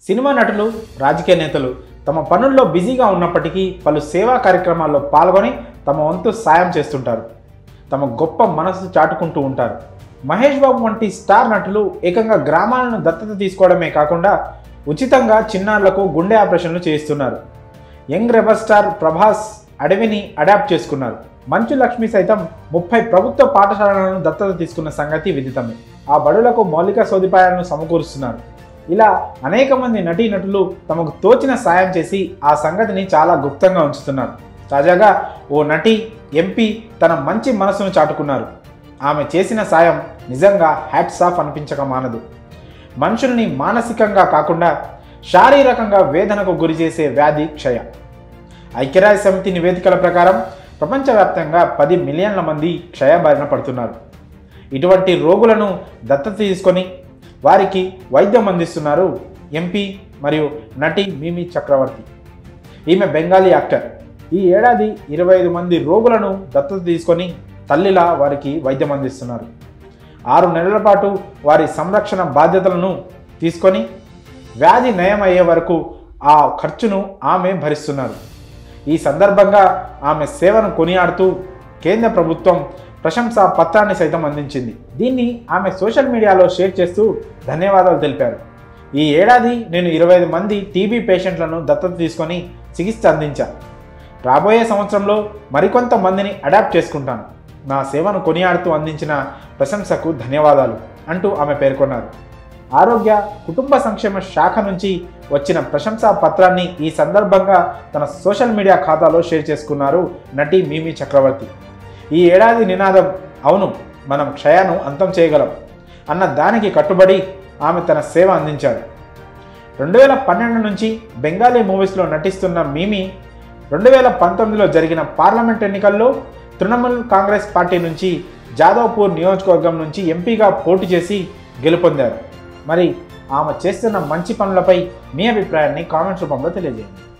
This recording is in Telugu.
సినిమా నటులు రాజకీయ నేతలు తమ పనుల్లో బిజీగా ఉన్నప్పటికీ పలు సేవా కార్యక్రమాల్లో పాల్గొని తమ వంతు సాయం చేస్తుంటారు తమ గొప్ప మనసు చాటుకుంటూ ఉంటారు మహేష్ బాబు వంటి స్టార్ నటులు ఏకంగా గ్రామాలను దత్తత తీసుకోవడమే కాకుండా ఉచితంగా చిన్నారులకు గుండె ఆపరేషన్లు చేయిస్తున్నారు యంగ్ రెబల్ స్టార్ ప్రభాస్ అడవిని అడాప్ట్ చేసుకున్నారు మంచు లక్ష్మి సైతం ముప్పై ప్రభుత్వ పాఠశాలలను దత్తత తీసుకున్న సంగతి విదితమే ఆ బడులకు మౌలిక సదుపాయాలను సమకూరుస్తున్నారు ఇలా అనేక మంది నటీనటులు తమకు తోచిన సాయం చేసి ఆ సంగతిని చాలా గుప్తంగా ఉంచుతున్నారు తాజాగా ఓ నటి ఎంపీ తన మంచి మనసును చాటుకున్నారు ఆమె చేసిన సాయం నిజంగా హ్యాట్స్ ఆఫ్ అనిపించక మానదు మనుషుల్ని మానసికంగా కాకుండా శారీరకంగా వేదనకు గురి చేసే వ్యాధి క్షయ ఐక్యరాజ్య సమితి నివేదికల ప్రకారం ప్రపంచవ్యాప్తంగా పది మిలియన్ల మంది క్షయ బారిన పడుతున్నారు ఇటువంటి రోగులను దత్తత తీసుకొని వారికి వైద్యం అందిస్తున్నారు ఎంపీ మరియు నటి మిమి చక్రవర్తి ఈమె బెంగాలీ యాక్టర్ ఈ ఏడాది ఇరవై ఐదు మంది రోగులను దత్తత తీసుకొని తల్లిలా వారికి వైద్యం అందిస్తున్నారు ఆరు నెలల పాటు వారి సంరక్షణ బాధ్యతలను తీసుకొని వ్యాధి నయం అయ్యే వరకు ఆ ఖర్చును ఆమె భరిస్తున్నారు ఈ సందర్భంగా ఆమె సేవను కొనియాడుతూ కేంద్ర ప్రభుత్వం ప్రశంసా పత్రాన్ని సైతం అందించింది దీన్ని ఆమె సోషల్ మీడియాలో షేర్ చేస్తూ ధన్యవాదాలు తెలిపారు ఈ ఏడాది నేను ఇరవై ఐదు మంది టీబీ పేషెంట్లను దత్తత తీసుకొని చికిత్స అందించా రాబోయే సంవత్సరంలో మరికొంత మందిని అడాప్ట్ చేసుకుంటాను నా సేవను కొనియాడుతూ అందించిన ప్రశంసకు ధన్యవాదాలు అంటూ ఆమె పేర్కొన్నారు ఆరోగ్య కుటుంబ సంక్షేమ శాఖ నుంచి వచ్చిన ప్రశంసా పత్రాన్ని ఈ సందర్భంగా తన సోషల్ మీడియా ఖాతాలో షేర్ చేసుకున్నారు నటి మీమి చక్రవర్తి ఈ ఏడాది నినాదం అవును మనం క్షయాను అంతం చేయగలం అన్న దానికి కట్టుబడి ఆమె తన సేవ అందించారు రెండు వేల పన్నెండు నుంచి బెంగాలీ మూవీస్లో నటిస్తున్న మీమి రెండు వేల పంతొమ్మిదిలో జరిగిన పార్లమెంట్ ఎన్నికల్లో తృణమూల్ కాంగ్రెస్ పార్టీ నుంచి జాదవ్పూర్ నియోజకవర్గం నుంచి ఎంపీగా పోటీ చేసి గెలుపొందారు మరి ఆమె చేస్తున్న మంచి పనులపై మీ అభిప్రాయాన్ని కామెంట్స్ రూపంలో తెలియజేయండి